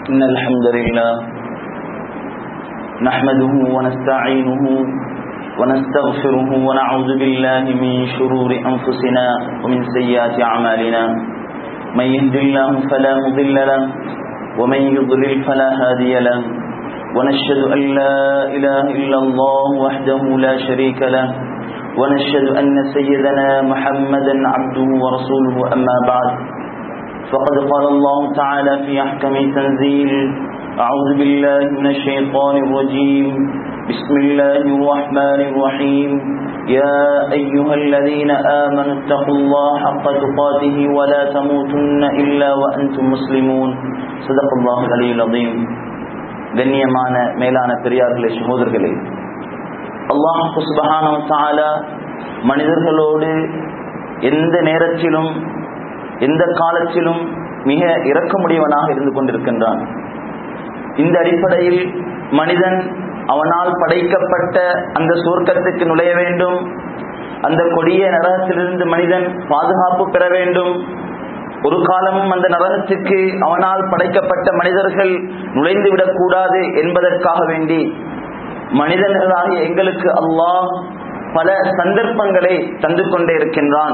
إن الحمد لله نحمده ونستعينه ونستغفره ونعوذ بالله من شرور أنفسنا ومن سيئات أعمالنا من يهد الله فلا مضل له ومن يضلل فلا هادي له ونشهد أن لا إله إلا الله وحده لا شريك له ونشهد أن سيدنا محمدا عبده ورسوله أما بعد فقد قال الله تعالى في أحكم تنزيل أعوذ بالله من الشيطان الرجيم بسم الله الرحمن الرحيم يا أيها الذين آمنوا اتقوا الله حق تقاته ولا تموتن إلا وأنتم مسلمون صدق الله العلي العظيم கண்ணியமான மேலான பெரியார்களே சகோதரர்களே அல்லாஹ் சுபஹான தாலா மனிதர்களோடு எந்த நேரத்திலும் எந்த காலத்திலும் மிக இறக்கமுடையவனாக இருந்து கொண்டிருக்கின்றான் இந்த அடிப்படையில் மனிதன் அவனால் படைக்கப்பட்ட அந்த சுவர்க்கத்துக்கு நுழைய வேண்டும் அந்த கொடிய நரகத்திலிருந்து மனிதன் பாதுகாப்பு பெற வேண்டும் ஒரு காலமும் அந்த நரகத்துக்கு அவனால் படைக்கப்பட்ட மனிதர்கள் நுழைந்து விடக்கூடாது என்பதற்காக வேண்டி மனிதர்களாகிய எங்களுக்கு அல்லாஹ் பல சந்தர்ப்பங்களை தந்து கொண்டே இருக்கின்றான்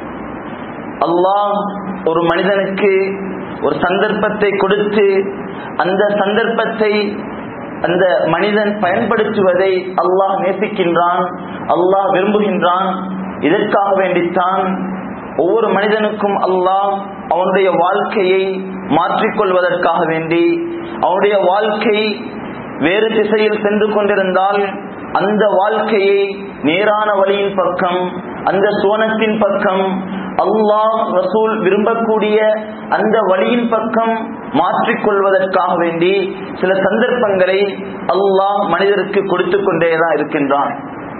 அல்லாஹ் ஒரு மனிதனுக்கு ஒரு சந்தர்ப்பத்தை கொடுத்து அந்த சந்தர்ப்பத்தை அந்த மனிதன் பயன்படுத்துவதை அல்லாஹ் நேசிக்கின்றான் அல்லாஹ் விரும்புகின்றான் இதற்காக வேண்டித்தான் ஒவ்வொரு மனிதனுக்கும் அல்லாஹ் அவனுடைய வாழ்க்கையை மாற்றிக்கொள்வதற்காக வேண்டி அவனுடைய வாழ்க்கை வேறு திசையில் சென்று கொண்டிருந்தால் அந்த வாழ்க்கையை நேரான வழியின் பக்கம் அந்த சோனத்தின் பக்கம் அல்லாஹ் ரசூல் விரும்பக்கூடிய அந்த வழியின் பக்கம் மாற்றிக்கொள்வதற்காக வேண்டி சில சந்தர்ப்பங்களை அல்லாஹ் மனிதருக்கு கொடுத்து கொண்டேதான் இருக்கின்றான்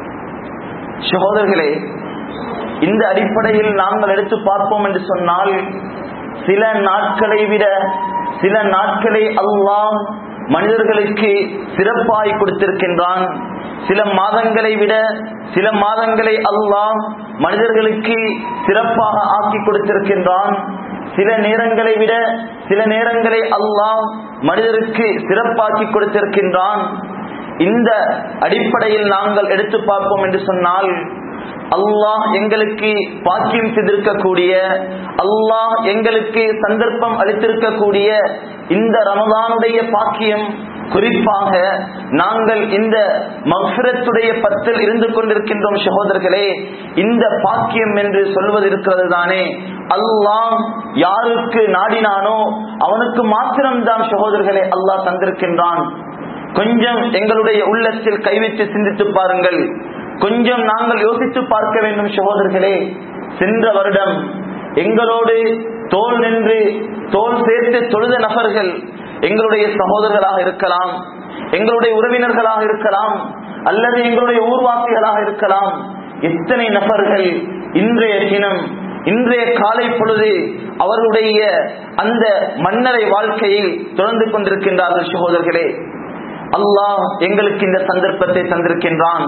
சகோதரர்களே இந்த அடிப்படையில் நாங்கள் எடுத்து பார்ப்போம் என்று சொன்னால் சில நாட்களை விட சில நாட்களை அல்லாஹ் மனிதர்களுக்கு சிறப்பாய் கொடுத்திருக்கின்றான் சில மாதங்களை விட சில மாதங்களை அல்லாஹ் மனிதர்களுக்கு சிறப்பாக ஆக்கி கொடுத்திருக்கின்றான் சில நேரங்களை விட சில நேரங்களை அல்லாஹ் மனிதருக்கு சிறப்பாக்கி கொடுத்திருக்கின்றான் இந்த அடிப்படையில் நாங்கள் எடுத்து பார்ப்போம் என்று சொன்னால் அல்லாஹ் எங்களுக்கு பாக்கியம் செய்திருக்கக்கூடிய அல்லாஹ் எங்களுக்கு சந்தர்ப்பம் அளித்திருக்கக்கூடிய இந்த ரமதானுடைய பாக்கியம் குறிப்பாக நாங்கள் இந்த மஃபிரத்துடைய பத்தில் இருந்து கொண்டிருக்கின்றோம் சகோதரர்களே இந்த பாக்கியம் என்று சொல்வது இருக்கிறது தானே அல்லாஹ் யாருக்கு நாடினானோ அவனுக்கு மாத்திரம்தான் சகோதரர்களே அல்லாஹ் தந்திருக்கின்றான் கொஞ்சம் எங்களுடைய உள்ளத்தில் கைவிட்டு சிந்தித்து பாருங்கள் கொஞ்சம் நாங்கள் யோசித்து பார்க்க வேண்டும் சகோதரர்களே சென்ற வருடம் எங்களோடு தோல் நின்று தோல் சேர்த்து தொழுத நபர்கள் எங்களுடைய சகோதரர்களாக இருக்கலாம் எங்களுடைய உறவினர்களாக இருக்கலாம் அல்லது எங்களுடைய ஊர்வாசிகளாக இருக்கலாம் எத்தனை நபர்கள் இன்றைய தினம் இன்றைய காலை பொழுது அவர்களுடைய அந்த மன்னரை வாழ்க்கையில் தொடர்ந்து கொண்டிருக்கின்றார்கள் சகோதரர்களே அல்லாஹ் எங்களுக்கு இந்த சந்தர்ப்பத்தை தந்திருக்கின்றான்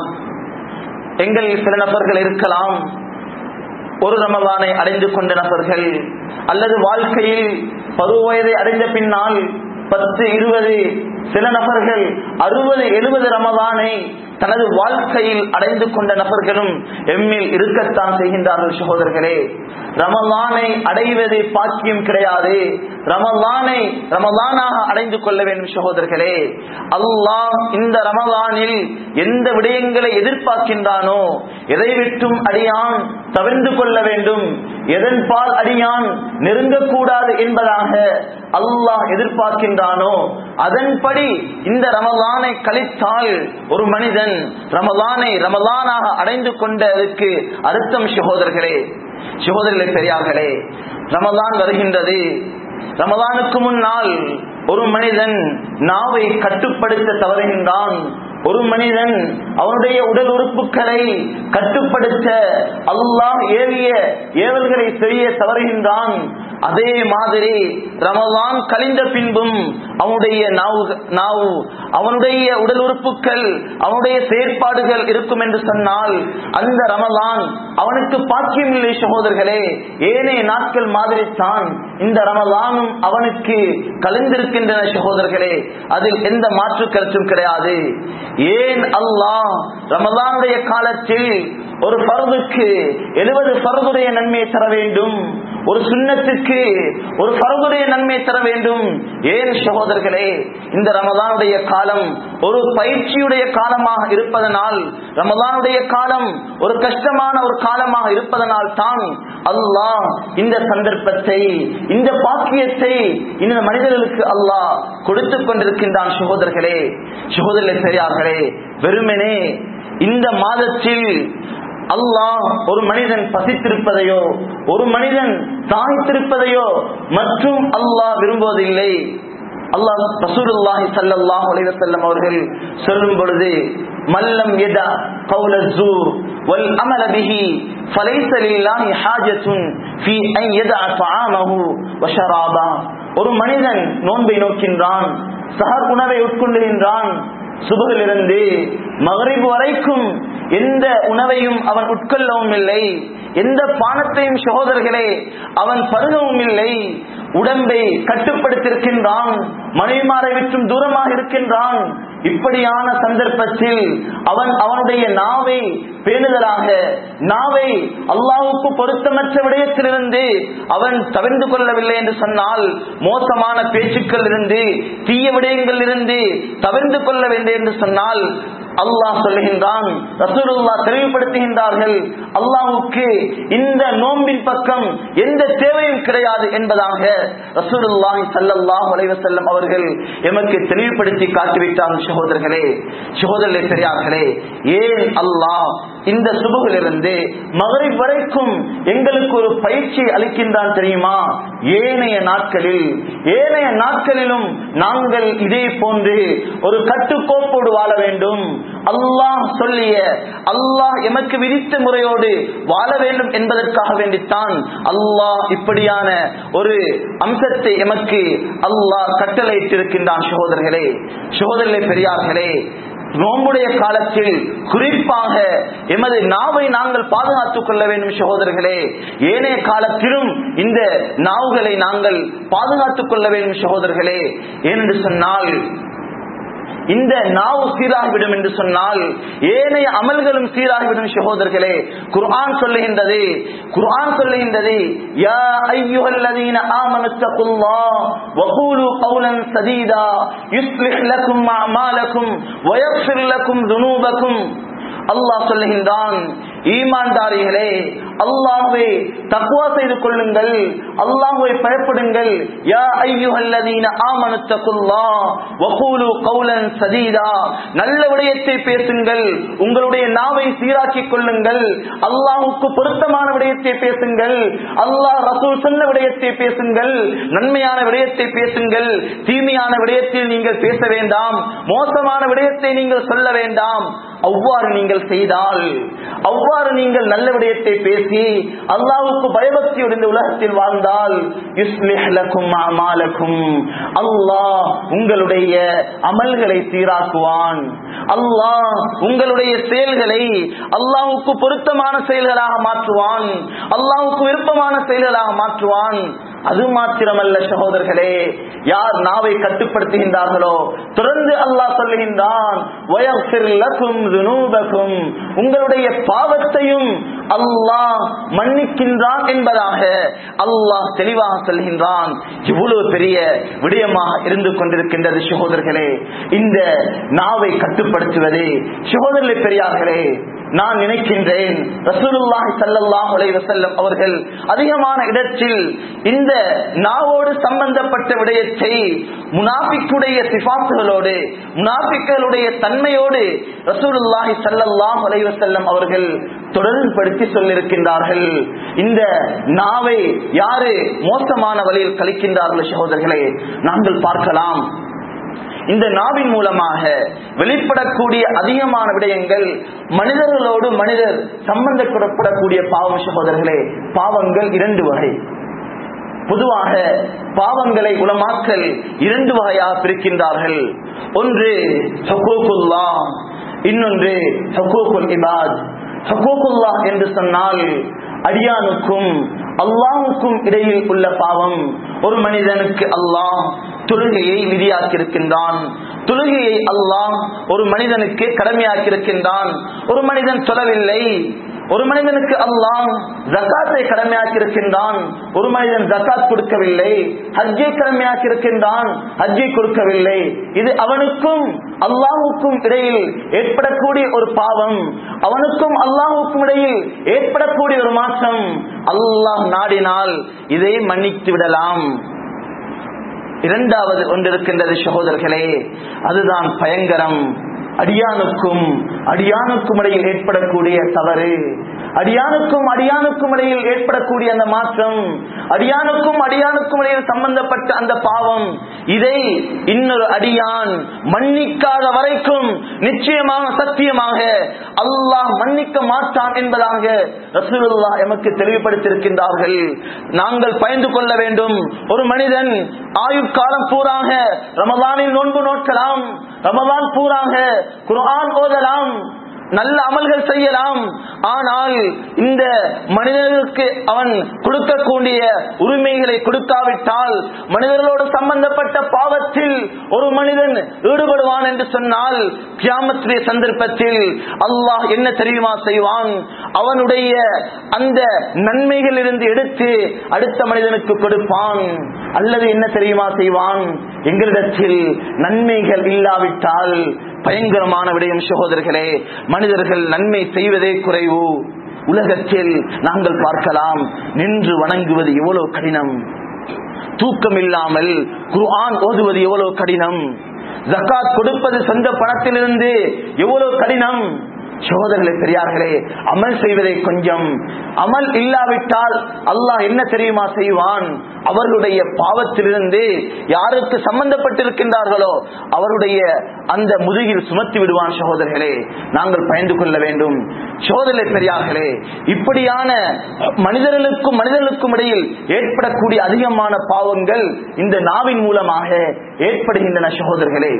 எங்கள் சில நபர்கள் இருக்கலாம் ஒரு ரமதானை அடைந்து கொண்ட நபர்கள் அல்லது வாழ்க்கையில் பருவ வயதை அடைந்த பின்னால் பத்து இருபது சில நபர்கள் அறுபது எழுபது ரமதானை தனது வாழ்க்கையில் அடைந்து கொண்ட நபர்களும் எம்மில் இருக்கத்தான் செய்கின்றார்கள் சகோதரர்களே ரமலானை அடைவது பாக்கியம் கிடையாது ரமலானை ரமலானாக அடைந்து கொள்ள வேண்டும் சகோதரர்களே அல்லாஹ் இந்த ரமலானில் எந்த விடயங்களை எதிர்பார்க்கின்றானோ எதை விட்டும் அடியான் தவிர்ந்து கொள்ள வேண்டும் எதன் பால் அடியான் நெருங்கக்கூடாது என்பதாக அல்லாஹ் எதிர்பார்க்கின்றானோ அதன்படி இந்த ரமலானை கழித்தால் ஒரு மனிதன் ரமலானை ரமலானாக அடைந்து கொண்டதற்கு அர்த்தம் சகோதரர்களே சகோதரர்களே பெரியார்களே ரமலான் வருகின்றது ரமலானுக்கு முன்னால் ஒரு மனிதன் நாவை கட்டுப்படுத்த தவறுகின்றான் ஒரு மனிதன் அவனுடைய உடல் உறுப்புகளை கட்டுப்படுத்த அல்லாஹ் ஏவிய ஏவல்களை செய்ய தவறுகின்றான் அதே மாதிரி ரமலான் கழிந்த பின்பும் அவனுடைய நாவு நாவு அவனுடைய உடல் உறுப்புகள் அவனுடைய செயற்பாடுகள் இருக்கும் என்று சொன்னால் அந்த ரமலான் அவனுக்கு பாக்கியம் இல்லை சகோதரர்களே ஏனைய நாட்கள் மாதிரி தான் இந்த ரமலானும் அவனுக்கு கலந்திருக்கின்றன சகோதரர்களே அதில் எந்த மாற்று கருத்தும் கிடையாது ஏன் அல்லாஹ் ரமலானுடைய காலத்தில் ஒரு பருதுக்கு எழுபது பருதுடைய நன்மையை தர வேண்டும் ஒரு சுண்ணத்துக்கு ஒரு பருதுடைய நன்மை தர வேண்டும் ஏன் சகோதரர்களே இந்த ரமதானுடைய காலம் ஒரு பயிற்சியுடைய காலமாக இருப்பதனால் ரமதானுடைய காலம் ஒரு கஷ்டமான ஒரு காலமாக இருப்பதனால் தான் அல்லாஹ் இந்த சந்தர்ப்பத்தை இந்த பாக்கியத்தை இந்த மனிதர்களுக்கு அல்லாஹ் கொடுத்து கொண்டிருக்கின்றான் சகோதரர்களே சகோதரர்களே பெரியார்களே வெறுமனே இந்த மாதத்தில் அல்லாஹ் ஒரு மனிதன் பசித்திருப்பதையோ ஒரு மனிதன் தாய்த்திருப்பதையோ மற்றும் அல்லாஹ் விரும்புவதில்லை அல்லாஹ் ரசூலுல்லாஹி ஸல்லல்லாஹு அலைஹி வஸல்லம் அவர்கள் சொல்லும் பொழுது மல்லம் யதா கௌல ஸூர் வல் அமல பிஹி فليس لله حاجة في أن يدع طعامه وشرابه ஒரு மனிதன் நோன்பை நோக்கின்றான் சஹர் உணவை உட்கொள்ளுகின்றான் சுபகிலிருந்து மகரிப் வரைக்கும் எந்த உணவையும் அவன் உட்கொள்ளவும் இல்லை எந்த பானத்தையும் சகோதரர்களே அவன் பருகவும் இல்லை உடம்பை கட்டுப்படுத்திருக்கின்றான் மனைவிமாரை விற்றும் தூரமாக இருக்கின்றான் இப்படியான சந்தர்ப்பத்தில் அவன் அவனுடைய நாவை பேணுதலாக நாவை அல்லாவுக்கு பொருத்தமற்ற விடயத்திலிருந்து அவன் தவிர்ந்து கொள்ளவில்லை என்று சொன்னால் மோசமான பேச்சுக்கள் இருந்து தீய விடயங்கள் இருந்து தவிர்ந்து கொள்ள வேண்டும் என்று சொன்னால் அல்லாஹ் சொல்லுகின்றான் ரசூலுல்லா தெளிவுபடுத்துகின்றார்கள் அல்லாஹுக்கு இந்த நோம்பின் பக்கம் எந்த தேவையும் கிடையாது என்பதாக ரசூலுல்லாஹி ஸல்லல்லாஹு அலைஹி வஸல்லம் அவர்கள் எமக்கு தெளிவுபடுத்தி காட்டிவிட்டார்கள் சகோதரர்களே சகோதரர்களே பெரியார்களே ஏன் அல்லாஹ் இந்த சுபுகளிலிருந்து மகரிப் வரைக்கும் எங்களுக்கு ஒரு பயிற்சி அளிக்கின்றான் தெரியுமா ஏனைய நாட்களில் ஏனைய நாட்களிலும் நாங்கள் இதே போன்று ஒரு கட்டுக்கோப்போடு வாழ வேண்டும் அல்லாஹ் சொல்லிய அல்லாஹ் எமக்கு விதித்த முறையோடு வாழ வேண்டும் என்பதற்காக வேண்டித்தான் அல்லாஹ் இப்படியான ஒரு அம்சத்தை எமக்கு அல்லாஹ் கட்டளையிட்டிருக்கின்றான் சகோதரர்களே சகோதரர்களே பெரியார்களே நோம்புடைய காலத்தில் குறிப்பாக எமது நாவை நாங்கள் பாதுகாத்துக் கொள்ள வேண்டும் சகோதரர்களே ஏனைய காலத்திலும் இந்த நாவுகளை நாங்கள் பாதுகாத்துக் கொள்ள வேண்டும் சகோதரர்களே ஏனென்று சொன்னால் இந்த நாவு சீராகிவிடும் என்று சொன்னால் ஏனைய அமல்களும் சீராகிவிடும் சகோதரர்களே குர்ஆன் சொல்லுகின்றது குர்ஆன் சொல்லுகின்றது யா ஐயுஹல்லதீன ஆமனு தகுல்லாஹ் வகூலு கௌலன் சதீதா யுஸ்லிஹ் லக்கும் அமாலக்கும் வயக்ஃபிர் லக்கும் துனூபக்கும் அல்லாஹ் சொல்லுகின்றான் ஈமான்தாரிகளே அல்லாஹ்வை தக்வா செய்து கொள்ளுங்கள் அல்லாஹ்வை பயப்படுங்கள் யா ஐயுஹல்லதீன ஆமனு தகுல்லாஹ் வகூலு கௌலன் சதீதா நல்ல விடயத்தை பேசுங்கள் உங்களுடைய நாவை சீராக்கிக் கொள்ளுங்கள் அல்லாஹ்வுக்கு பொருத்தமான விடயத்தை பேசுங்கள் அல்லாஹ் ரசூல் சொன்ன விடயத்தை பேசுங்கள் நன்மையான விடயத்தை பேசுங்கள் தீமையான விடயத்தில் நீங்கள் பேச வேண்டாம் மோசமான விடயத்தை நீங்கள் சொல்ல வேண்டாம் அவ்வாறு நீங்கள் செய்தால் அவ்வாறு நீங்கள் நல்ல விடயத்தை பேசி அல்லாவுக்கு பயபக்தியோடு இந்த உலகத்தில் வாழ்ந்தால் யுஸ்லிஹ் லக்கும் அமாலக்கும் அல்லாஹ் உங்களுடைய அமல்களை சீராக்குவான் அல்லாஹ் உங்களுடைய செயல்களை அல்லாஹுக்கு பொருத்தமான செயல்களாக மாற்றுவான் அல்லாஹுக்கு விருப்பமான செயல்களாக மாற்றுவான் அது மாத்திரமல்ல சகோதரர்களே யார் நாவை கட்டுப்படுத்துகின்றார்களோ தொடர்ந்து அல்லாஹ் சொல்லுகின்றான் "வயக்ஃபிர் லக்கும் துனூபக்கும்." உங்களுடைய பாவத்தையும் அல்லாஹ் மன்னிக்கின்றான் என்பதாக அல்லாஹ் தெளிவாக சொல்கின்றான் இவ்வளவு பெரிய விடயமாக இருந்து கொண்டிருக்கின்றது சகோதரர்களே இந்த நாவை கட்டுப்படுத்துவது சகோதரர்களே பெரியார்களே நான் நினைக்கின்றேன் ரசூலுல்லாஹி ஸல்லல்லாஹு அலைஹி வஸல்லம் அவர்கள் அதிகமான இடத்தில் இந்த நாவோடு சம்பந்தப்பட்ட விடயத்தை முனாஃபிக்குடைய சிபாத்துகளோடு முனாஃபிக்களுடைய தன்மையோடு ரசூலுல்லாஹி ஸல்லல்லாஹு அலைஹி வஸல்லம் அவர்கள் தொடர்புபடுத்தி சொல்லியிருக்கின்றார்கள் இந்த நாவை யாரு மோசமான வழியில் கழிக்கின்றார்கள் சகோதரர்களே நாங்கள் பார்க்கலாம் இந்த நாவின் மூலமாக வெளிப்படக்கூடிய அதிகமான விடயங்கள் மனிதர்களோடு மனிதர் சம்பந்தப்படக்கூடிய பாவம் சகோதரர்களே பாவங்கள் இரண்டு வகை பொதுவாக பாவங்களை உலமாக்கல் இரண்டு வகையாக பிரிக்கின்றார்கள் ஒன்று ஹக்கூக்குல்லா இன்னொன்று ஹக்கூக்குல் இபாத் ஹக்கூக்குல்லா என்று சொன்னால் அடியானுக்கும் அல்லாஹுக்கும் இடையில் உள்ள பாவம் ஒரு மனிதனுக்கு அல்லாஹ் தொழுகையை விதியாக்கியிருக்கின்றான் தொழுகையை அல்லாஹ் ஒரு மனிதனுக்கு கடமையாக்கியிருக்கின்றான் ஒரு மனிதன் சொல்லவில்லை ஒரு மனிதனுக்கு அல்லாஹ் ஜக்காத்தை கடமையாக்கி இருக்கின்றான் ஒரு மனிதன் ஜக்காத் கொடுக்கவில்லை ஹஜ்ஜை கடமையாக்கி இருக்கின்றான் ஹஜ்ஜை கொடுக்கவில்லை இது அவனுக்கும் அல்லாஹுக்கும் இடையில் ஏற்படக்கூடிய ஒரு பாவம் அவனுக்கும் அல்லாஹுக்கும் இடையில் ஏற்படக்கூடிய ஒரு மாற்றம் அல்லாஹ் நாடினால் இதை மன்னித்து விடலாம் இரண்டாவது ஒன்றிருக்கின்றது சகோதரர்களே அதுதான் பயங்கரம் அடியானுக்கும் அடியானுக்கும் இடையில் ஏற்படக்கூடிய தவறு அடியானுக்கும் அடியானுக்கும் இடையில் ஏற்படக்கூடிய அந்த மாற்றம் அடியானுக்கும் அடியானுக்கும் இடையில் சம்பந்தப்பட்ட அந்த பாவம் இதை இன்னொரு அடியான் மன்னிக்காத வரைக்கும் நிச்சயமாக சத்தியமாக அல்லாஹ் மன்னிக்க மாட்டான் என்பதாக ரசூலுல்லா எமக்கு தெளிவுபடுத்தியிருக்கின்றார்கள் நாங்கள் பயந்து கொள்ள வேண்டும் ஒரு மனிதன் ஆயுட்காலம் பூராக ரமலானில் நோன்பு நோக்கலாம் ரமலான் பூராக குர்ஆன் ஓதலாம் நல்ல அமல்கள் செய்யலாம் ஆனால் இந்த மனிதர்களுக்கு அவன் கொடுக்கக்கூடிய உரிமைகளை கொடுக்காவிட்டால் மனிதர்களோடு சம்பந்தப்பட்ட பாவத்தில் ஒரு மனிதன் ஈடுபடுவான் என்று சொன்னால் கியாமத்துடைய சந்தர்ப்பத்தில் அல்லாஹ் என்ன தெரியுமா செய்வான் அவனுடைய அந்த நன்மைகள் இருந்து எடுத்து அடுத்த மனிதனுக்கு கொடுப்பான் அல்லது என்ன தெரியுமா செய்வான் எங்களிடத்தில் நன்மைகள் இல்லாவிட்டால் பயங்கரமான விடயம் சகோதரர்களே மனிதர்கள் நன்மை செய்வதே குறைவு உலகத்தில் நாங்கள் பார்க்கலாம் நின்று வணங்குவது எவ்வளவு கடினம் தூக்கம் இல்லாமல் குர்ஆன் ஓதுவது எவ்வளவு கடினம் ஜக்காத் கொடுப்பது சொந்த பணத்திலிருந்து எவ்வளவு கடினம் சகோதரர்களே பெரியார்களே அமல் செய்வதை கொஞ்சம் அமல் இல்லாவிட்டால் அல்லாஹ் என்ன தெரியுமா செய்வான் அவர்களுடைய பாவத்திலிருந்து யாருக்கு சம்பந்தப்பட்டிருக்கின்றார்களோ அவருடைய அந்த முதுகில் சுமத்தி விடுவான் சகோதரர்களே நாங்கள் பயந்து கொள்ள வேண்டும் சோதனை பெரியார்களே இப்படியான மனிதர்களுக்கும் மனிதர்களுக்கும் இடையில் ஏற்படக்கூடிய அதிகமான பாவங்கள் இந்த நாவின் மூலமாக ஏற்படுகின்றன சகோதரர்களே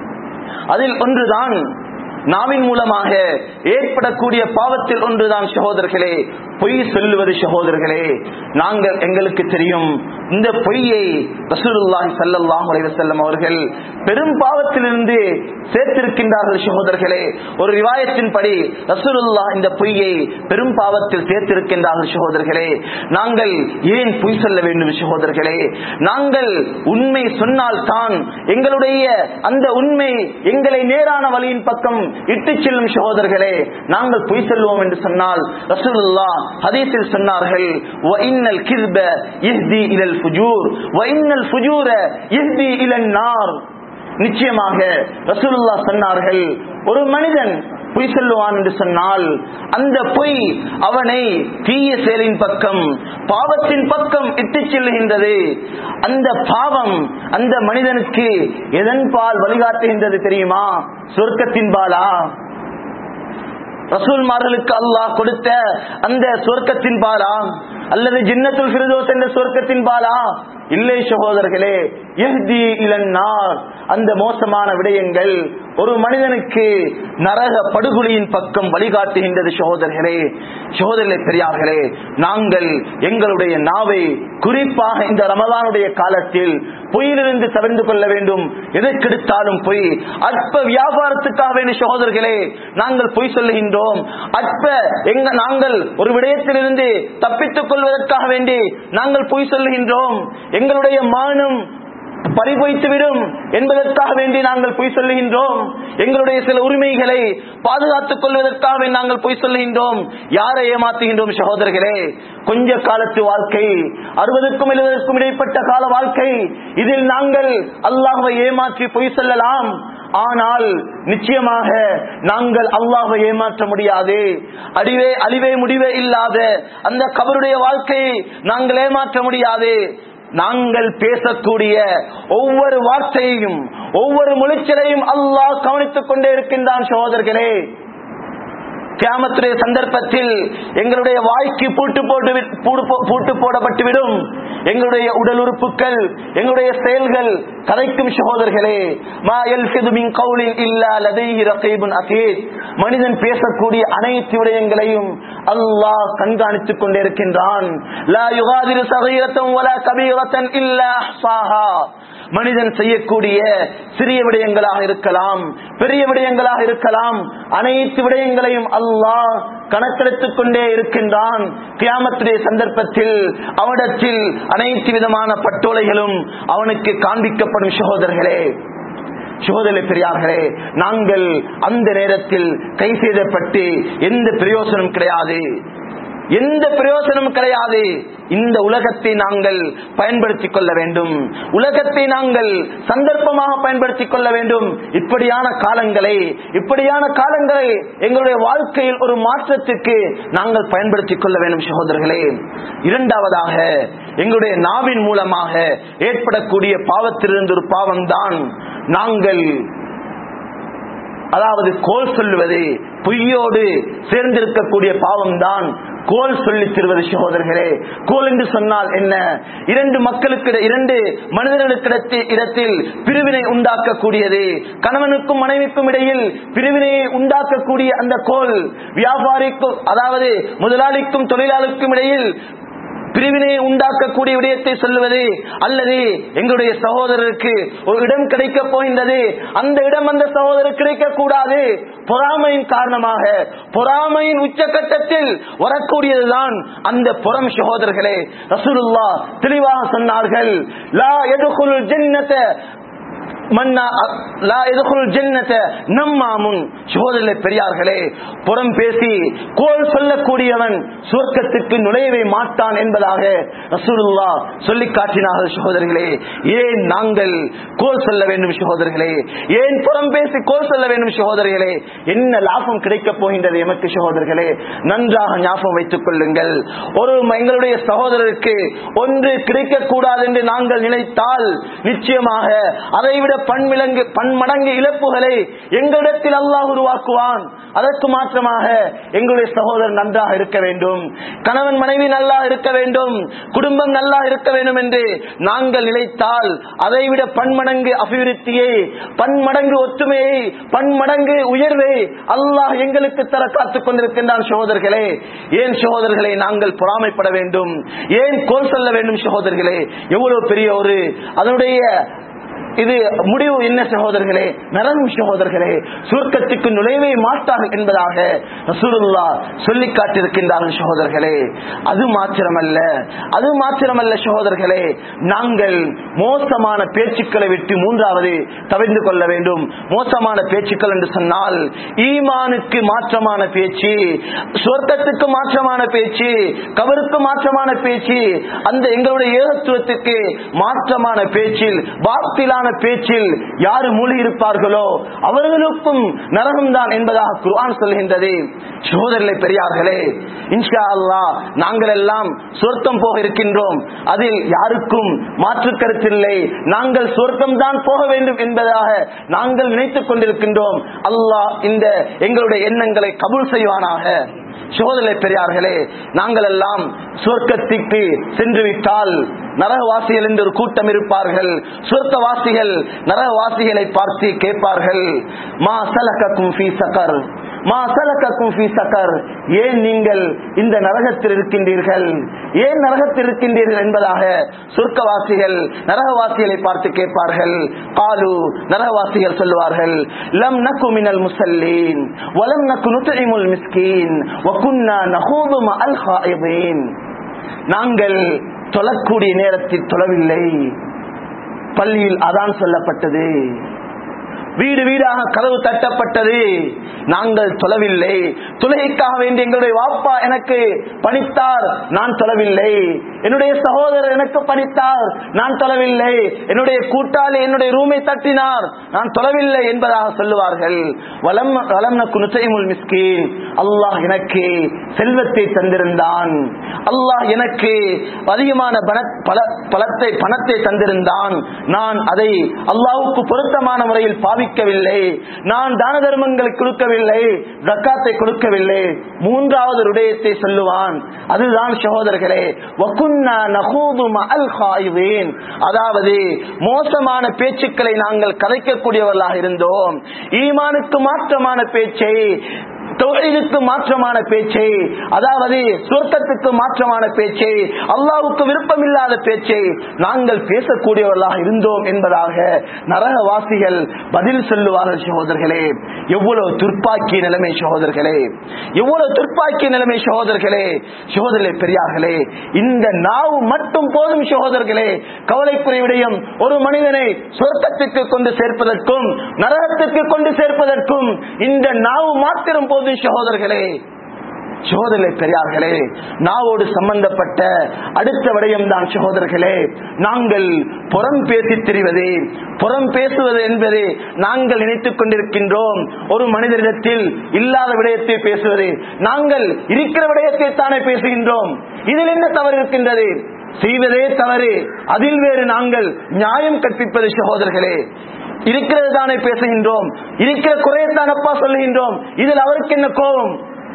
அதில் ஒன்றுதான் நாவின் மூலமாக ஏற்படக்கூடிய பாவத்தில் ஒன்றுதான் சகோதரர்களே பொய் சொல்லுவது சகோதரர்களே நாங்கள் எங்களுக்கு தெரியும் இந்த பொய்யை ரசூலுல்லாஹி ஸல்லல்லாஹு அலைஹி வஸல்லம் அவர்கள் பெரும் பாவத்திலிருந்து சேர்த்திருக்கின்றார்கள் சகோதரர்களே ஒரு ரிவாயத்தின் படி ரசூலுல்லாஹ் இந்த பொய்யை பெரும் பாவத்தில் சேர்த்திருக்கின்றார்கள் சகோதரர்களே நாங்கள் ஏன் பொய் சொல்ல வேண்டும் சகோதரர்களே நாங்கள் உண்மை சொன்னால் தான் எங்களுடைய அந்த உண்மை எங்களை நேரான வழியின் பக்கம் இட்டு செல்லும் சகோதரர்களே நாங்கள் பொய் சொல்லுவோம் என்று சொன்னால் ரசூலுல்லா ஹதீஸில் சொன்னார்கள் வஇன்னல் கிஸ்ப யஹ்தி இலல் ஃபுஜூர் வஇன்னல் ஃபுஜூர யஹ்தி இலன் நார் நிச்சயமாக ரசூலுல்லா சொன்னார்கள் ஒரு மனிதன் பொய் சொல்லுவான் என்று சொன்னால் அந்த பொய் அவனை தீய செயலின் பக்கம் பாவத்தின் பக்கம் இட்டு செல்லுகின்றது அந்த பாவம் அந்த மனிதனுக்கு எதன் பால் வழிகாட்டுகின்றது தெரியுமா சொர்க்கத்தின் பாலா ரசூல்மார்களுக்கு அல்லாஹ் கொடுத்த அந்த சொர்க்கத்தின் பாலா அல்லது ஜின்னத்துல் ஃபிரதோஸ் என்ற சொர்க்கத்தின் பாலா இல்லை சகோதரர்களே எஹ்தி இளன்னார் அந்த மோசமான விடயங்கள் ஒரு மனிதனுக்கு நரக படுகொலியின் பக்கம் வழிகாட்டுகின்றது சகோதரர்களே சகோதரர்களே பெரியார்களே நாங்கள் எங்களுடைய நாவை குறிப்பாக இந்த ரமதானுடைய காலத்தில் பொய்யிலிருந்து தவிர்த்து கொள்ள வேண்டும் எதற்கெடுத்தாலும் பொய் அற்ப வியாபாரத்துக்காக வேண்டிய சகோதரர்களே நாங்கள் பொய் சொல்லுகின்றோம் அற்ப எங்க நாங்கள் ஒரு விடயத்திலிருந்து தப்பித்துக் கொள்வதற்காக வேண்டி நாங்கள் பொய் சொல்லுகின்றோம் எங்களுடைய மானம் பறிபோய்த்துவிடும் என்பதற்காக வேண்டி நாங்கள் பொய் சொல்லுகின்றோம் எங்களுடைய சில உரிமைகளை பாதுகாத்துக் கொள்வதற்காக நாங்கள் பொய் சொல்லுகின்றோம் யாரை ஏமாத்துகின்றோம் சகோதரர்களே கொஞ்ச காலத்து வாழ்க்கை அறுபதுக்கும் எழுபதுக்கும் இடைப்பட்ட கால வாழ்க்கை இதில் நாங்கள் அல்லாஹை ஏமாற்றி பொய் சொல்லலாம் ஆனால் நிச்சயமாக நாங்கள் அல்லாஹை ஏமாற்ற முடியாது அடிவே அழிவே முடிவே இல்லாத அந்த கபருடைய வாழ்க்கையை நாங்கள் ஏமாற்ற முடியாது நாங்கள் பேசக்கூடிய ஒவ்வொரு வார்த்தையையும் ஒவ்வொரு முழிச்சலையும் அல்லாஹ் கவனித்துக் கொண்டே இருக்கின்றான் சகோதரர்களே கியாமத்துடைய சந்தர்ப்பத்தில் எங்களுடைய வாய்க்கு பூட்டு போட்டு வி- பூடு போ- பூட்டு போடப்பட்டுவிடும் எங்களுடைய உடல் உறுப்புகள் எங்களுடைய செயல்கள் கதைக்கும் சகோதரர்களே மா யல்ஃபிது மின் கௌலின் இல்லா லதைஹி ரகீபுன் அதீத் மனிதன் பேசக்கூடிய அனைத்து விடயங்களையும் அல்லாஹ் கண்காணித்துக் கொண்டிருக்கின்றான் லா யுகாதிரு சகீரத்தம் வலா கபீரத்தன் இல்லா அஹ்சாஹா மனிதன் செய்யக்கூடிய சிறிய விடயங்களாக இருக்கலாம் பெரிய விடயங்களாக இருக்கலாம் அனைத்து விடயங்களையும் அல்லாஹ் கணக்கெடுத்துக் கொண்டே இருக்கின்றான் கியாமத்துடைய சந்தர்ப்பத்தில் அவனிடத்தில் அனைத்து விதமான பட்டோலைகளும் அவனுக்கு காண்பிக்கப்படும் சகோதரர்களே சோதனை பெரியார்களே நாங்கள் அந்த நேரத்தில் கை செய்தப்பட்டு எந்த பிரயோசனம் கிடையாது எந்த பிரயோசனம் கிடையாது இந்த உலகத்தை நாங்கள் பயன்படுத்திக் கொள்ள வேண்டும் உலகத்தை நாங்கள் சந்தர்ப்பமாக பயன்படுத்திக் கொள்ள வேண்டும் இப்படியான காலங்களை இப்படியான காலங்களை எங்களுடைய வாழ்க்கையில் ஒரு மாற்றத்துக்கு நாங்கள் பயன்படுத்திக் கொள்ள வேண்டும் சகோதரர்களே இரண்டாவதாக எங்களுடைய நாவின் மூலமாக ஏற்படக்கூடிய பாவத்திலிருந்து ஒரு பாவம்தான் நாங்கள் அதாவது கோல் சொல்லுவது பொய்யோடு சேர்ந்திருக்கக்கூடிய பாவம் தான் கோல் சொல்லி தருவது சகோதரர்களே கோல் என்று சொன்னால் என்ன இரண்டு மக்களுக்கு இட- இரண்டு மனிதர்களுக்கு இடத்தில் பிரிவினை உண்டாக்கக்கூடியது கணவனுக்கும் மனைவிக்கும் இடையில் பிரிவினையை உண்டாக்கக்கூடிய அந்த கோல் வியாபாரிக்கும் அதாவது முதலாளிக்கும் தொழிலாளிக்கும் இடையில் பிரிவினையை உண்டாக்கக்கூடிய விடயத்தை சொல்லுவது அல்லது எங்களுடைய சகோதரருக்கு ஒரு இடம் கிடைக்க போகின்றது அந்த இடம் அந்த சகோதரருக்கு கிடைக்க கூடாது பொறாமையின் காரணமாக பொறாமையின் உச்சகட்டத்தில் வரக்கூடியதுதான் அந்த புறம் சகோதரர்களே ரசூலுல்லா தெளிவாக சொன்னார்கள் லா எதுகுல் ஜன்னத மன்னா லா எதுகுல் ஜன்னத நம்மாமுன் சகோதரர்களே பெரியார்களே புறம் பேசி கோல் சொல்லக்கூடியவன் சுவர்க்கத்துக்கு நுழையவே மாட்டான் என்பதாக ரசூலுல்லா சொல்லி காட்டினார்கள் சகோதரர்களே ஏன் நாங்கள் கோல் சொல்ல வேண்டும் சகோதரர்களே ஏன் புறம் பேசி கோல் சொல்ல வேண்டும் சகோதரர்களே என்ன லாபம் கிடைக்கப் போகின்றது எமக்கு சகோதரர்களே நன்றாக ஞாபகம் வைத்துக் கொள்ளுங்கள் ஒரு எங்களுடைய சகோதரருக்கு ஒன்று கிடைக்க கூடாது என்று நாங்கள் நினைத்தால் நிச்சயமாக அதைவிட பன்மிலங்கு பன்மடங்கு இழப்புகளை எங்களிடத்தில் அல்லாஹ் உருவாக்குவான் அதற்கு மாற்றமாக எங்களுடைய சகோதரர் நன்றாக இருக்க வேண்டும் கணவன் மனைவி நல்லா இருக்க வேண்டும் குடும்பம் நல்லா இருக்க வேண்டும் என்று நாங்கள் நினைத்தால் அதைவிட பன்மடங்கு அபிவிருத்தியை பன்மடங்கு ஒற்றுமையை பன்மடங்கு உயர்வை அல்லாஹ் எங்களுக்கு தர காத்துக் கொண்டிருக்கின்றான் சகோதரர்களே ஏன் சகோதரர்களை நாங்கள் பொறாமைப்பட வேண்டும் ஏன் கோல் சொல்ல வேண்டும் சகோதரர்களே எவ்வளவு பெரிய ஒரு அதனுடைய இது முடிவு என்ன சகோதரர்களே நரகம் சகோதரர்களே சுருக்கத்துக்கு நுழைவே மாட்டார்கள் என்பதாக ரசூலுல்லா சொல்லி காட்டியிருக்கின்றார்கள் சகோதரர்களே அது மாத்திரமல்ல அது மாத்திரமல்ல சகோதரர்களே நாங்கள் மோசமான பேச்சுக்களை விட்டு மூன்றாவது தவிர்த்து கொள்ள வேண்டும் மோசமான பேச்சுக்கள் என்று சொன்னால் ஈமானுக்கு மாற்றமான பேச்சு சொர்க்கத்துக்கு மாற்றமான பேச்சு கபருக்கு மாற்றமான பேச்சு அந்த எங்களுடைய ஏகத்துவத்துக்கு மாற்றமான பேச்சில் பாத்திலான பேச்சில் யாரு மூழ்கி இருப்பார்களோ அவர்களுக்கும் நரகம் தான் என்பதாக குர்ஆன் சொல்கின்றது சகோதரர்களே பெரியார்களே இன்ஷா அல்லாஹ் நாங்கள் எல்லாம் சொர்க்கம் போக இருக்கின்றோம் அதில் யாருக்கும் மாற்று கருத்தில்லை நாங்கள் சொர்க்கம் தான் போக வேண்டும் என்பதாக நாங்கள் நினைத்துக் கொண்டிருக்கின்றோம் அல்லாஹ் இந்த எங்களுடைய எண்ணங்களை கபூல் செய்வானாக சோதனை பெரியார்களே நாங்கள் எல்லாம் சொர்க்கத்திற்கு சென்று விட்டால் நரகவாசிகள் என்று ஒரு கூட்டம் இருப்பார்கள் சொர்க்கவாசிகள் நரகவாசிகளை பார்த்து கேட்பார்கள் மா சலகக்கும் ஃபீ சகர் மா சலகக்கும் ஃபீ சகர் ஏன் நீங்கள் இந்த நரகத்தில் இருக்கின்றீர்கள் ஏன் நரகத்தில் இருக்கின்றீர்கள் என்பதாக சொர்க்கவாசிகள் நரகவாசிகளை பார்த்து கேட்பார்கள் காலு நரகவாசிகள் சொல்லுவார்கள் லம் நக்கு மினல் முசல்லீன் வலம் நக்கு நுத்இமுல் மிஸ்கீன் வகுன்னா நஹூது மஅல் ஹாயிதீன் நாங்கள் தொழக்கூடிய நேரத்தில் தொழவில்லை பள்ளியில் அதான் சொல்லப்பட்டது வீடு வீடாக கதவு தட்டப்பட்டது நாங்கள் தொழவில்லை தொழுகைக்காக வேண்டி எங்களுடைய வாப்பா எனக்கு பணித்தார் நான் தொழவில்லை என்னுடைய சகோதரர் எனக்கு பணித்தார் நான் தொழவில்லை என்னுடைய கூட்டாளி என்னுடைய ரூமை தட்டினார் நான் தொழவில்லை என்பதாக சொல்லுவார்கள் வலம் வலம் நுசைமுல் மிஸ்கீன் அல்லாஹ் எனக்கு செல்வத்தை தந்திருந்தான் அல்லாஹ் எனக்கு அதிகமான பண- பல- பலத்தை பணத்தை தந்திருந்தான் நான் அதை அல்லாஹ்வுக்கு பொருத்தமான முறையில் பாவி பாவிக்கவில்லை நான் தான தர்மங்கள் கொடுக்கவில்லை ஜக்காத்தை கொடுக்கவில்லை மூன்றாவது விடயத்தை சொல்லுவான் அதுதான் சகோதரர்களே வகுன்னா நகூது மஅல் காயுவேன் அதாவது மோசமான பேச்சுக்களை நாங்கள் கதைக்கக்கூடியவர்களாக இருந்தோம் ஈமானுக்கு மாற்றமான பேச்சை தொழிலுக்கு மாற்றமான பேச்சை அதாவது சொர்க்கத்துக்கு மாற்றமான பேச்சை அல்லாவுக்கு விருப்பமில்லாத பேச்சை நாங்கள் பேசக்கூடியவர்களாக இருந்தோம் என்பதாக நரகவாசிகள் பதில் சொல்லுவார்கள் சகோதரர்களே எவ்வளவு துர்ப்பாக்கிய நிலைமை சகோதரர்களே எவ்வளவு துர்ப்பாக்கிய நிலைமை சகோதரர்களே சகோதரர்களே பெரியார்களே இந்த நாவு மட்டும் போதும் சகோதரர்களே கவலைக்குரிய விடயம் ஒரு மனிதனை சொர்க்கத்துக்கு கொண்டு சேர்ப்பதற்கும் நரகத்துக்கு கொண்டு சேர்ப்பதற்கும் இந்த நாவு மாத்திரம் போதும் சகோதரர்களே சகோதரர்களே பெரியார்களே நாவோடு சம்பந்தப்பட்ட அடுத்த விடயம் தான் சகோதரர்களே நாங்கள் புறம் பேசி திரிவது புறம் பேசுவது என்பது நாங்கள் நினைத்துக் கொண்டிருக்கின்றோம் ஒரு மனிதரிடத்தில் இல்லாத விடயத்தை பேசுவது நாங்கள் இருக்கிற விடயத்தை தானே பேசுகின்றோம் இதில் என்ன தவறு இருக்கின்றது செய்வதே தவறு அதில் வேறு நாங்கள் நியாயம் கற்பிப்பது சகோதரர்களே இருக்கிறது தானே பேசுகின்றோம் இருக்கிற குறையத்தானப்பா சொல்லுகின்றோம் இதில் அவருக்கு என்ன கோபம்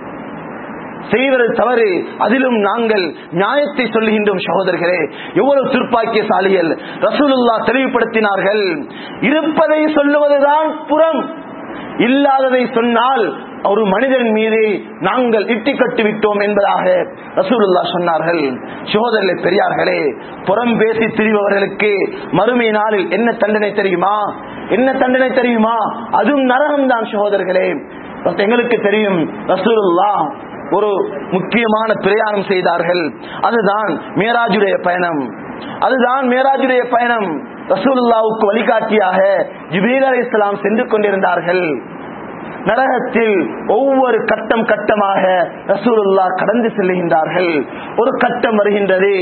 செய்வது தவறு அதிலும் நாங்கள் நியாயத்தை சொல்லுகின்றோம் சகோதரர்களே எவ்வளவு துர்ப்பாக்கியசாலிகள் ரசூலுல்லா தெளிவுபடுத்தினார்கள் இருப்பதை சொல்லுவதுதான் புறம் இல்லாததை சொன்னால் ஒரு மனிதன் மீது நாங்கள் இட்டி கட்டி விட்டோம் என்பதாக ரசூலுல்லா சொன்னார்கள் சோதரிலே பெரியார்களே புறம் பேசி திரிபவர்களுக்கு மறுமை நாளில் என்ன தண்டனை தெரியுமா என்ன தண்டனை தெரியுமா அதுவும் நரகம் தான் சகோதரர்களே எங்களுக்கு தெரியும் ரசூலுல்லா ஒரு முக்கியமான பிரயாணம் செய்தார்கள் அதுதான் மேராஜுடைய பயணம் அதுதான் மேராஜுடைய பயணம் ரசூலுல்லாவுக்கு வழிகாட்டியாக ஜிபீல் அலி இஸ்லாம் சென்று கொண்டிருந்தார்கள் நரகத்தில் ஒவ்வொரு கட்டம் கட்டமாக ரசூலுல்லா கடந்து செல்லுகின்றார்கள் ஒரு கட்டம் வருகின்றது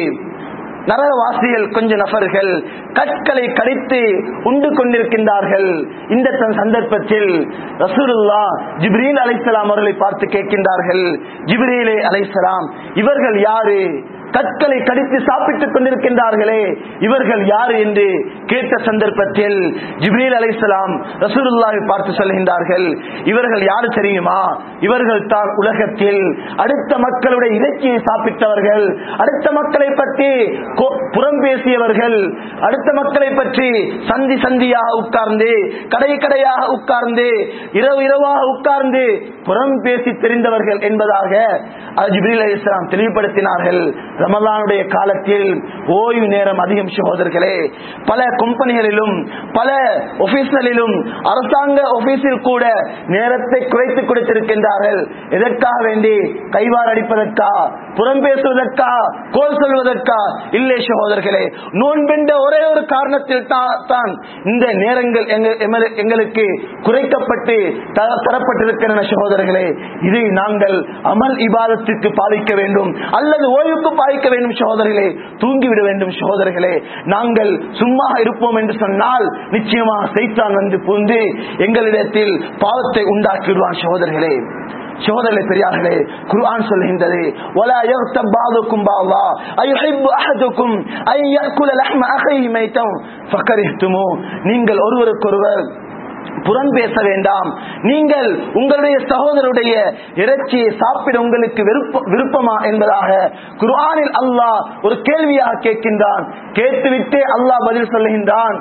நரகவாசிகள் கொஞ்ச நபர்கள் கற்களை கடித்து உண்டு கொண்டிருக்கின்றார்கள் இந்த சந்தர்ப்பத்தில் ரசூலுல்லா ஜிப்ரீல் அலைசலாம் அவர்களை பார்த்து கேட்கின்றார்கள் ஜிப்ரீலே அலைசலாம் இவர்கள் யாரு கற்களை கடித்து சாப்பிட்டுக் கொண்டிருக்கின்றார்களே இவர்கள் யார் என்று கேட்ட சந்தர்ப்பத்தில் ஜிப்ரீல் அலைசலாம் ரசூலுல்லாவை பார்த்து சொல்கின்றார்கள் இவர்கள் யாரு தெரியுமா இவர்கள் தான் உலகத்தில் அடுத்த மக்களுடைய இறைச்சியை சாப்பிட்டவர்கள் அடுத்த மக்களை பற்றி புறம் பேசியவர்கள் அடுத்த மக்களை பற்றி சந்தி சந்தியாக உட்கார்ந்து கடை கடையாக உட்கார்ந்து இரவு இரவாக உட்கார்ந்து புறம் பேசி தெரிந்தவர்கள் என்பதாக ஜிப்ரீல் அலிஸ்லாம் தெளிவுபடுத்தினார்கள் ரமலானுடைய காலத்தில் ஓய்வு நேரம் அதிகம் சகோதரர்களே பல கம்பெனிகளிலும் பல ஆபீஸ்களிலும் அரசாங்க ஆபீஸில் கூட நேரத்தை குறைத்து கொடுத்திருக்கின்றார்கள் எதற்காக வேண்டி கைவார் அடிப்பதற்கா புறம் பேசுவதற்கா கோல் சொல்வதற்கா இல்லை சகோதரர்களே நோன்பென்ற ஒரே ஒரு காரணத்தில் தான் இந்த நேரங்கள் எங்களுக்கு குறைக்கப்பட்டு தரப்பட்டிருக்கின்றன சகோதரர்களே இதை நாங்கள் அமல் இபாதத்திற்கு பாதிக்க வேண்டும் அல்லது ஓய்வுக்கு பாதிக்க வேண்டும் சகோதரர்களே தூங்கிவிட வேண்டும் சகோதரர்களே நாங்கள் சும்மா இருப்போம் என்று சொன்னால் நிச்சயமாக சைத்தான் வந்து புந்து எங்களிடத்தில் பாவத்தை உண்டாக்கிடுவான் சகோதரர்களே சோதனை பெரியார்களே குர்ஆன் சொல்கின்றது ولا يغتب بعضكم بعضا ايحب احدكم ان ياكل لحم اخيه ميتا فكرهتموه நீங்கள் ஒருவருக்கொருவர் புறம் பேச வேண்டாம் நீங்கள் உங்களுடைய சகோதரருடைய இறைச்சியை சாப்பிட உங்களுக்கு விருப்பமா என்பதாக குர்ஆனில் அல்லாஹ் ஒரு கேள்வியாக கேட்கின்றான் கேட்டுவிட்டே அல்லாஹ் பதில் சொல்லுகின்றான்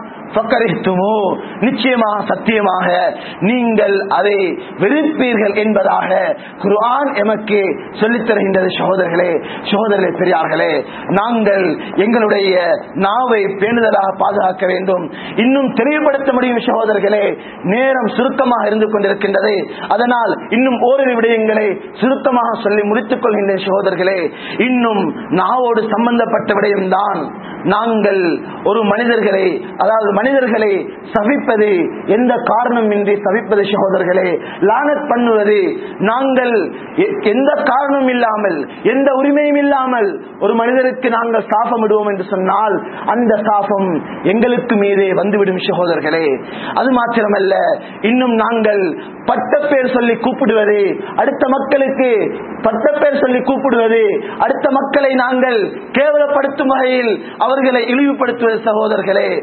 நிச்சயமாக சத்தியமாக நீங்கள் அதை வெறுப்பீர்கள் என்பதாக குர்ஆன் எமக்கு சொல்லித் தருகின்றது சகோதரர்களே சகோதரர்களே பெரியார்களே நாங்கள் எங்களுடைய நாவை பேணுதலாக பாதுகாக்க வேண்டும் இன்னும் தெளிவுபடுத்த முடியும் சகோதரர்களே நேரம் சுருக்கமாக இருந்து கொண்டிருக்கின்றது அதனால் இன்னும் ஓரிரு விடயங்களை சுருக்கமாக சொல்லி முடித்துக் கொள்கின்றேன் சகோதரர்களே இன்னும் நாவோடு சம்பந்தப்பட்ட விடயம்தான் நாங்கள் ஒரு மனிதர்களை அதாவது மனிதர்களை சபிப்பது எந்த காரணமின்றி சபிப்பது சகோதரர்களே லானத் பண்ணுவது நாங்கள் எ- எந்த காரணம் இல்லாமல் எந்த உரிமையும் இல்லாமல் ஒரு மனிதருக்கு நாங்கள் சாபம் விடுவோம் என்று சொன்னால் அந்த சாபம் எங்களுக்கு மீதே வந்துவிடும் சகோதரர்களே அது மாத்திரமல்ல இன்னும் நாங்கள் பட்ட பேர் சொல்லி கூப்பிடுவது அடுத்த மக்களுக்கு பட்ட பேர் சொல்லி கூப்பிடுவது அடுத்த மக்களை நாங்கள் கேவலப்படுத்தும் வகையில் அவர்களை இழிவுபடுத்துவது சகோதரர்களே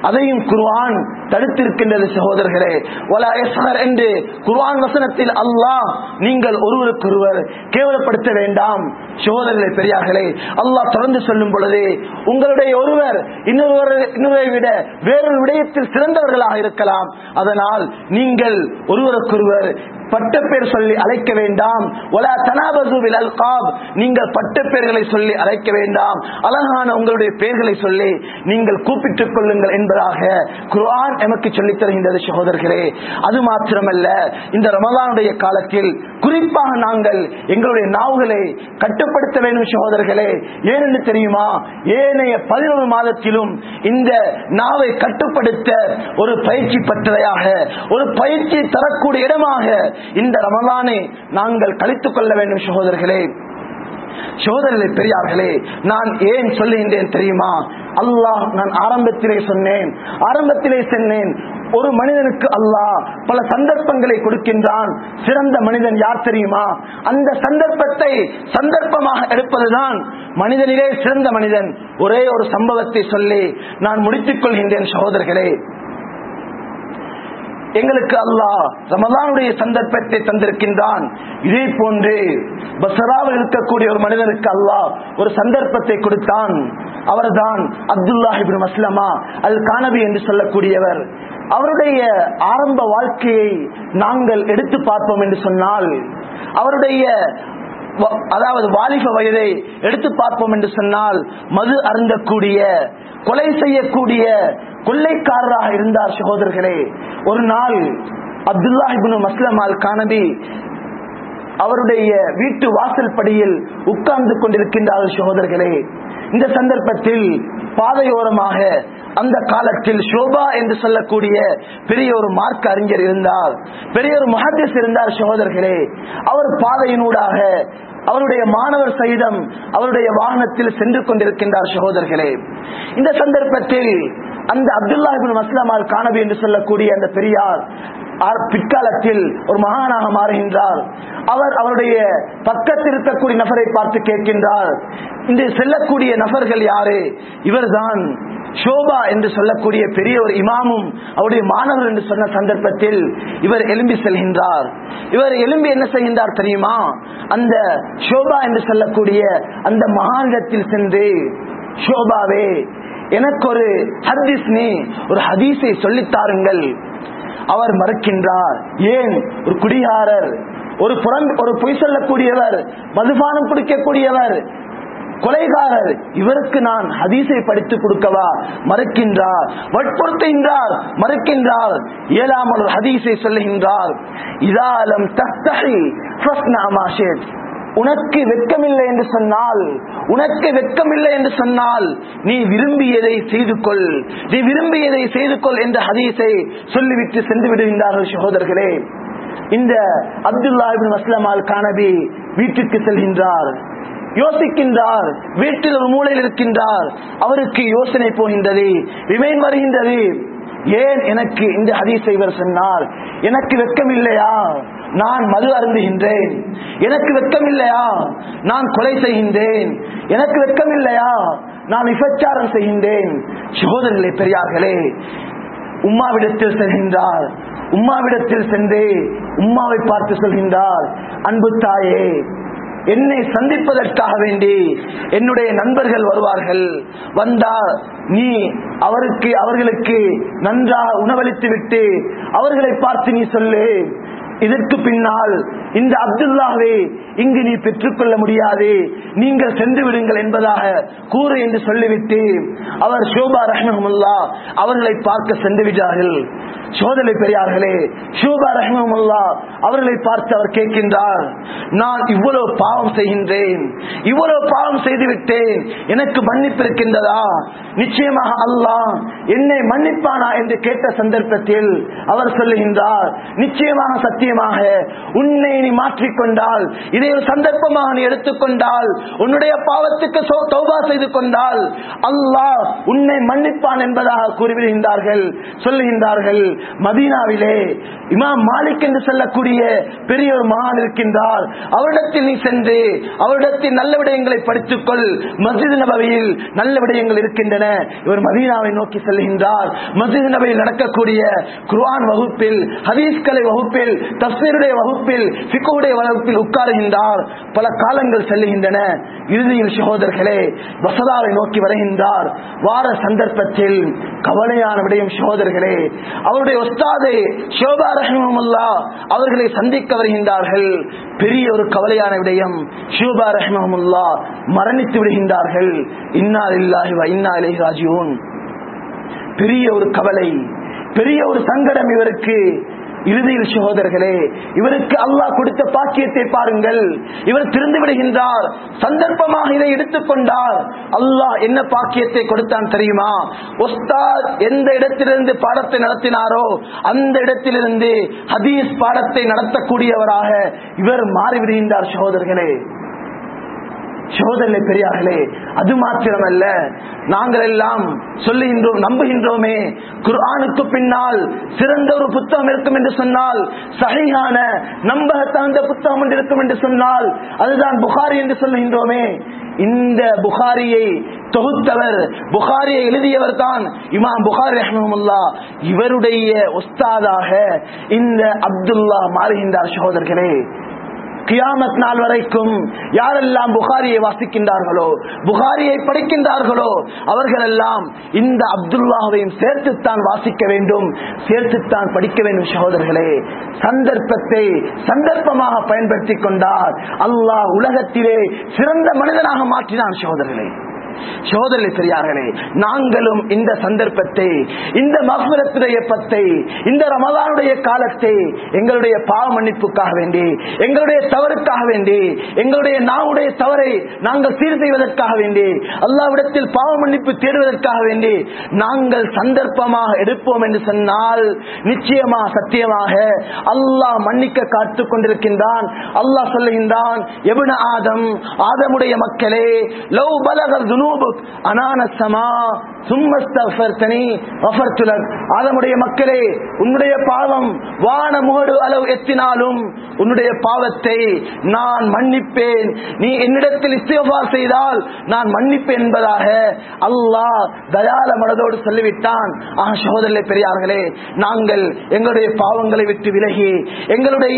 அதையும் குர்ஆன் தடுத்திருக்கின்றது சகோதரர்களே வலா யஸ்ஹர் என்று குர்ஆன் வசனத்தில் அல்லாஹ் நீங்கள் ஒருவருக்கொருவர் கேவலப்படுத்த வேண்டாம் சகோதரர்களே பெரியார்களே அல்லாஹ் தொடர்ந்து சொல்லும் பொழுது உங்களுடைய ஒருவர் இன்னொருவர் இன்னொருவரை விட வேறொரு விடயத்தில் சிறந்தவர்களாக இருக்கலாம் அதனால் நீங்கள் ஒருவருக்கொருவர் பட்ட பேர் சொல்லி அழைக்க வேண்டாம் ஒலா தனாபசு bil அல்காப் நீங்கள் பட்ட பெயர்களை சொல்லி அழைக்க வேண்டாம் அழகான உங்களுடைய பெயர்களை சொல்லி நீங்கள் கூப்பிட்டுக் கொள்ளுங்கள் என்பதாக குர்ஆன் எமக்கு சொல்லித் தருகின்றது சகோதரர்களே அது மாத்திரமல்ல இந்த ரமலானுடைய காலத்தில் குறிப்பாக நாங்கள் எங்களுடைய நாவுகளை கட்டுப்படுத்த வேண்டும் சகோதரர்களே ஏனென்று தெரியுமா ஏனைய பதினொரு மாதத்திலும் இந்த நாவை கட்டுப்படுத்த ஒரு பயிற்சி பற்றதையாக ஒரு பயிற்சி தரக்கூடிய இடமாக இந்த ரமலானை நாங்கள் கழித்துக் கொள்ள வேண்டும் சகோதரர்களே சோதரர்களே பெரியார்களே நான் ஏன் சொல்லுகின்றேன் தெரியுமா அல்லாஹ் நான் ஆரம்பத்திலே சொன்னேன் ஆரம்பத்திலே சொன்னேன் ஒரு மனிதனுக்கு அல்லாஹ் பல சந்தர்ப்பங்களை கொடுக்கின்றான் சிறந்த மனிதன் யார் தெரியுமா அந்த சந்தர்ப்பத்தை சந்தர்ப்பமாக எடுப்பதுதான் மனிதனிலே சிறந்த மனிதன் ஒரே ஒரு சம்பவத்தை சொல்லி நான் முடித்துக் கொள்கின்றேன் சகோதரர்களே எங்களுக்கு அல்லாஹ் ரமலானுடைய சந்தர்ப்பத்தை தந்திருக்கின்றான் இதே போன்று பசராவில் இருக்கக்கூடிய ஒரு மனிதனுக்கு அல்லாஹ் ஒரு சந்தர்ப்பத்தை கொடுத்தான் அவர்தான் அப்துல்லாஹிபின் மஸ்லமா அல் கானபி என்று சொல்லக்கூடியவர் அவருடைய ஆரம்ப வாழ்க்கையை நாங்கள் எடுத்து பார்ப்போம் என்று சொன்னால் அவருடைய வ- அதாவது வாலிப வயதை எடுத்து பார்ப்போம் என்று சொன்னால் மது அருந்தக்கூடிய கொலை செய்யக்கூடிய கொள்ளைக்காரராக இருந்தார் சகோதரர்களே ஒரு நாள் அப்துல்லா இப்னு மஸ்லம் அல் கானபி அவருடைய வீட்டு வாசல் படியில் உட்கார்ந்து கொண்டிருக்கின்றார்கள் சகோதரர்களே இந்த சந்தர்ப்பத்தில் பாதையோரமாக அந்த காலத்தில் ஷோபா என்று சொல்லக்கூடிய பெரிய ஒரு மார்க் அறிஞர் இருந்தார் பெரிய ஒரு மஹத்திஸ் இருந்தார் சகோதரர்களே அவர் பாதையினூடாக அவருடைய மாணவர் சகிதம் அவருடைய வாகனத்தில் சென்று கொண்டிருக்கின்றார் சகோதரர்களே இந்த சந்தர்ப்பத்தில் அந்த அப்துல்லா இப்னு மஸ்லாம் அல் கானபி என்று சொல்லக்கூடிய அந்த பெரியார் ஆர் பிற்காலத்தில் ஒரு மகானாக மாறுகின்றார் அவர் அவருடைய பக்கத்தில் இருக்கக்கூடிய நபரை பார்த்து கேட்கின்றார் இந்த செல்லக்கூடிய நபர்கள் யாரு இவர்தான் ஷோபா என்று சொல்லக்கூடிய பெரிய ஒரு இமாமும் அவருடைய மாணவர் என்று சொன்ன சந்தர்ப்பத்தில் இவர் எலும்பி செல்கின்றார் இவர் எலும்பி என்ன செய்கின்றார் தெரியுமா அந்த ஷோபா என்று சொல்லக்கூடிய அந்த மகானிடத்தில் சென்று ஷோபாவே எனக்கு ஒரு ஹதீஸ் நீ ஒரு ஹதீஸை சொல்லித்தாருங்கள் அவர் மறுக்கின்றார் ஏன் ஒரு குடிகாரர் ஒரு புறம் ஒரு பொய் சொல்லக்கூடியவர் மதுபானம் குடிக்கக்கூடியவர் கொலைகாரர் இவருக்கு நான் ஹதீஸை படித்து கொடுக்கவா மறுக்கின்றார் வற்புறுத்துகின்றார் மறுக்கின்றார் இயலாமல் ஒரு ஹதீஸை சொல்லுகின்றார் இதாலம் தஸ்தஹி ஃபஸ்னா மா ஷித். உனக்கு வெட்கமில்லை என்று சொன்னால் உனக்கு வெட்கமில்லை என்று சொன்னால் நீ விரும்பியதை செய்து கொள் நீ விரும்பியதை செய்து கொள் என்ற ஹதீஸை சொல்லிவிட்டு சென்று விடுகின்றார்கள் சகோதரர்களே இந்த அப்துல்லா இப்னு மஸ்லம் அல் கானபி வீட்டுக்கு செல்கின்றார் யோசிக்கின்றார் வீட்டில் ஒரு மூலையில் இருக்கின்றார் அவருக்கு யோசனை போகின்றது ரிமைன் வருகின்றது ஏன் எனக்கு இந்த ஹதீஸை இவர் சொன்னார் எனக்கு வெட்கம் இல்லையா நான் மது அருந்துகின்றேன் எனக்கு வெட்கம் இல்லையா நான் கொலை செய்கின்றேன் எனக்கு வெட்கம் இல்லையா நான் விபச்சாரம் செய்கின்றேன் சகோதரர்களே பெரியார்களே உம்மாவிடத்தில் செல்கின்றார் உம்மாவிடத்தில் சென்று உம்மாவை பார்த்து சொல்கின்றார் அன்பு தாயே என்னை சந்திப்பதற்காக வேண்டி என்னுடைய நண்பர்கள் வருவார்கள் வந்தால் நீ அவருக்கு அவர்களுக்கு நன்றாக உணவளித்து விட்டு அவர்களை பார்த்து நீ சொல்லு இதற்கு பின்னால் இந்த அப்துல்லாவை இங்கு நீ பெற்றுக்கொள்ள முடியாது நீங்கள் சென்று விடுங்கள் என்பதாக கூறு என்று சொல்லிவிட்டு அவர் ஷோபா ரஹ்மஹமுல்லா அவர்களை பார்க்க சென்று விட்டார்கள் சோதனை பெரியார்களே ஷோபா ரஹ்மஹமுல்லா அவர்களை பார்த்து அவர் கேட்கின்றார் நான் இவ்வளவு பாவம் செய்கின்றேன் இவ்வளவு பாவம் செய்து விட்டேன் எனக்கு மன்னிப்பு இருக்கின்றதா நிச்சயமாக அல்லாஹ் என்னை மன்னிப்பானா என்று கேட்ட சந்தர்ப்பத்தில் அவர் சொல்லுகின்றார் நிச்சயமாக சத்தியம் சத்தியமாக உன்னை நீ மாற்றிக்கொண்டால் இதை ஒரு சந்தர்ப்பமாக நீ எடுத்துக்கொண்டால் உன்னுடைய பாவத்துக்கு சோ- தௌபா செய்து கொண்டால் அல்லாஹ் உன்னை மன்னிப்பான் என்பதாக கூறிவிடுகின்றார்கள் சொல்லுகின்றார்கள் மதீனாவிலே இமாம் மாலிக் என்று சொல்லக்கூடிய பெரிய ஒரு மகான் இருக்கின்றார் அவரிடத்தில் நீ சென்று அவரிடத்தில் நல்ல விடயங்களை படித்துக்கொள் மஸ்ஜித் நபவியில் நல்ல விடயங்கள் இருக்கின்றன இவர் மதீனாவை நோக்கி செல்கின்றார் மஸ்ஜித் நபையில் நடக்கக்கூடிய குர்ஆன் வகுப்பில் ஹதீஸ்கலை வகுப்பில் தப்சீருடைய வகுப்பில் ஃபிக்குடைய வகுப்பில் உட்காருகின்றார் பல காலங்கள் செல்லுகின்றன இறுதியில் சகோதரர்களே வசதாவை நோக்கி வருகின்றார் வார சந்தர்ப்பத்தில் கவலையான விடயம் சகோதரர்களே அவருடைய ஒஸ்தாதை ஷோபா ரஹ்மமுல்லா அவர்களை சந்திக்க வருகின்றார்கள் பெரிய ஒரு கவலையான விடயம் ஷோபா ரஹ்மமுல்லா மரணித்து விடுகின்றார்கள் இன்னா இல்லாஹி வ இன்னா இலைஹி ராஜிஊன் பெரிய ஒரு கவலை பெரிய ஒரு சங்கடம் இவருக்கு இறுதியில் சகோதரர்களே இவருக்கு அல்லாஹ் கொடுத்த பாக்கியத்தை பாருங்கள் இவர் திருந்து விடுகின்றார் சந்தர்ப்பமாக இதை எடுத்துக்கொண்டார் அல்லாஹ் என்ன பாக்கியத்தை கொடுத்தான் தெரியுமா உஸ்தாத் எந்த இடத்திலிருந்து பாடத்தை நடத்தினாரோ அந்த இடத்திலிருந்து ஹதீஸ் பாடத்தை நடத்தக்கூடியவராக இவர் மாறிவிடுகின்றார் சகோதரர்களே சோதனை பெரியார்களே அது மாத்திரமல்ல நாங்கள் எல்லாம் சொல்லுகின்றோம் நம்புகின்றோமே குர்ஆனுக்கு பின்னால் சிறந்த ஒரு புத்தகம் இருக்கும் என்று சொன்னால் சகையான நம்ப தகுந்த புத்தகம் ஒன்று இருக்கும் என்று சொன்னால் அதுதான் புகாரி என்று சொல்லுகின்றோமே இந்த புகாரியை தொகுத்தவர் புகாரியை எழுதியவர் தான் இமாம் புகாரி ரஹ்மமுல்லா இவருடைய உஸ்தாதாக இந்த அப்துல்லா மாறுகின்றார் சகோதரர்களே கியாமத் நாள் வரைக்கும் யாரெல்லாம் புகாரியை வாசிக்கின்றார்களோ புகாரியை படிக்கின்றார்களோ அவர்கள் எல்லாம் இந்த அப்துல்லாவையும் சேர்த்துத்தான் வாசிக்க வேண்டும் சேர்த்துத்தான் படிக்க வேண்டும் சகோதரர்களே சந்தர்ப்பத்தை சந்தர்ப்பமாக பயன்படுத்திக் கொண்டார் அல்லாஹ் உலகத்திலே சிறந்த மனிதனாக மாற்றினான் சகோதரர்களே சோதனை பெரியார்களே நாங்களும் இந்த சந்தர்ப்பத்தை இந்த மகுரத்துடைய பத்தை இந்த ரமதானுடைய காலத்தை எங்களுடைய பாவ மன்னிப்புக்காக வேண்டி எங்களுடைய தவறுக்காக வேண்டி எங்களுடைய நாவுடைய தவறை நாங்கள் சீர் செய்வதற்காக வேண்டி அல்லாவிடத்தில் பாவ மன்னிப்பு தேடுவதற்காக வேண்டி நாங்கள் சந்தர்ப்பமாக எடுப்போம் என்று சொன்னால் நிச்சயமாக சத்தியமாக அல்லாஹ் மன்னிக்க காத்துக் கொண்டிருக்கின்றான் அல்லாஹ் சொல்லுகின்றான் எபுன ஆதம் ஆதமுடைய மக்களே லவ் பலகல் துனூபுக் அனான சமா சும்மஸ்தஃபர்தனி வஃபர்துலக் ஆதமுடைய மக்களே உன்னுடைய பாவம் வான முகடு அளவு எத்தினாலும் உன்னுடைய பாவத்தை நான் மன்னிப்பேன் நீ என்னிடத்தில் இஸ்திஃபார் செய்தால் நான் மன்னிப்பேன் என்பதாக அல்லாஹ் தயால மனதோடு சொல்லிவிட்டான் ஆ சகோதரர்களே பெரியார்களே நாங்கள் எங்களுடைய பாவங்களை விட்டு விலகி எங்களுடைய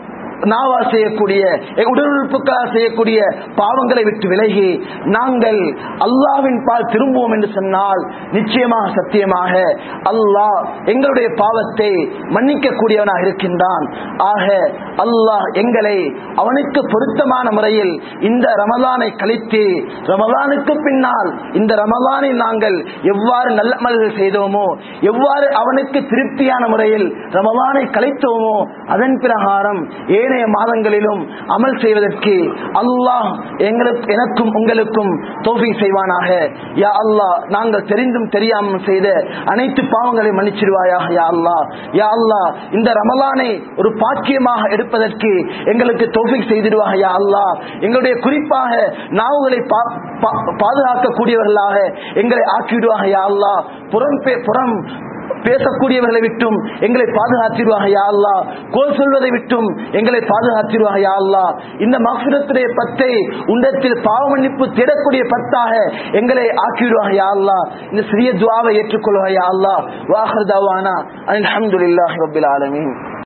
நாவால் செய்யக்கூடிய உடல் உறுப்புகளால் செய்யக்கூடிய பாவங்களை விட்டு விலகி நாங்கள் அல்லாவின் பால் திரும்புவோம் என்று சொன்னால் நிச்சயமாக சத்தியமாக அல்லாஹ் எங்களுடைய பாவத்தை மன்னிக்க கூடியவனாக இருக்கின்றான் ஆக அல்லாஹ் எங்களை அவனுக்கு பொருத்தமான முறையில் இந்த ரமலானை கழித்து ரமலானுக்கு பின்னால் இந்த ரமலானில் நாங்கள் எவ்வாறு நல்ல அமல்கள் செய்தோமோ எவ்வாறு அவனுக்கு திருப்தியான முறையில் ரமலானை கழித்தோமோ அதன் பிரகாரம் ஏனைய மாதங்களிலும் அமல் செய்வதற்கு அல்லாஹ் எங்களுக்கு எனக்கும் உங்களுக்கும் தோஃபி செய்வானாக யா அல்லாஹ் நாங்கள் தெரிந்தும் தெரியாமல் செய்த அனைத்து பாவங்களை மன்னிச்சிடுவாயாக யா அல்லாஹ் யா அல்லாஹ் இந்த ரமலானை ஒரு பாக்கியமாக எடுப்பதற்கு எங்களுக்கு தோஃபி செய்திடுவாக யா அல்லாஹ் எங்களுடைய குறிப்பாக நாவுகளை பா- பா- பாதுகாக்கக்கூடியவர்களாக எங்களை ஆக்கிவிடுவாக யா அல்லாஹ் புறம் பே- புறம் பேசக்கூடியவர்களை விட்டும் எங்களை பாதுகாத்திருவாக யா அல்லாஹ் கோல் சொல்வதை விட்டும் எங்களை பாதுகாத்திருவாக யா அல்லாஹ் இந்த மகசுரத்துடைய பத்தை உண்டத்தில் பாவ மன்னிப்பு தேடக்கூடிய பத்தாக எங்களை ஆக்கிவிடுவாக யா அல்லாஹ் இந்த சிறிய துவாவை ஏற்றுக்கொள்வாக யா அல்லாஹ் வாஹர் தவானா அல்ஹம்துலில்லாஹி ரப்பில் ஆலமீன்